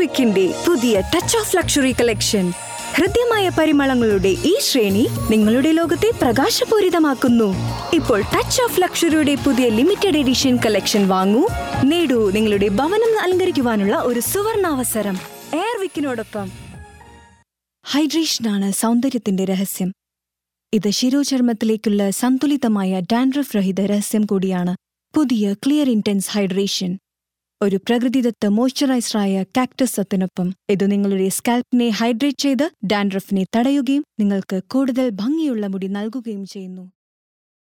എയർവിക്കിന്റെ പുതിയ touch of luxury collection ഹൃദ്യമായ പരിമളങ്ങളുടെ ഈ ശ്രേണി നിങ്ങളുടെ ലോകത്തെ പ്രകാശപൂരിതമാക്കുന്നു ഇപ്പോൾ ടച്ച് ഓഫ് ലക്ഷറിയുടെ പുതിയ ലിമിറ്റഡ് എഡിഷൻ കളക്ഷൻ വാങ്ങൂ നേടൂ നിങ്ങളുടെ ഭവനം അലങ്കരിക്കുവാനുള്ള ഒരു സുവർണാവസരം എയർവിക്കിനോടൊപ്പം ഹൈഡ്രേഷനാണ് സൗന്ദര്യത്തിന്റെ രഹസ്യം ഇത് ശിരോചർമ്മത്തിലേക്കുള്ള സന്തുലിതമായ ഡാൻഡ്രഫ് രഹിത രഹസ്യം കൂടിയാണ് പുതിയ ക്ലിയർ ഇന്റൻസ് ഹൈഡ്രേഷൻ ഒരു പ്രകൃതിദത്ത മോയ്സ്ചറൈസറായ കാക്ടസ് സത്തിനൊപ്പം ഇത് നിങ്ങളുടെ സ്കാൽപ്പിനെ ഹൈഡ്രേറ്റ് ചെയ്ത് ഡാൻഡ്രഫിനെ തടയുകയും നിങ്ങൾക്ക് കൂടുതൽ ഭംഗിയുള്ള മുടി നൽകുകയും ചെയ്യുന്നു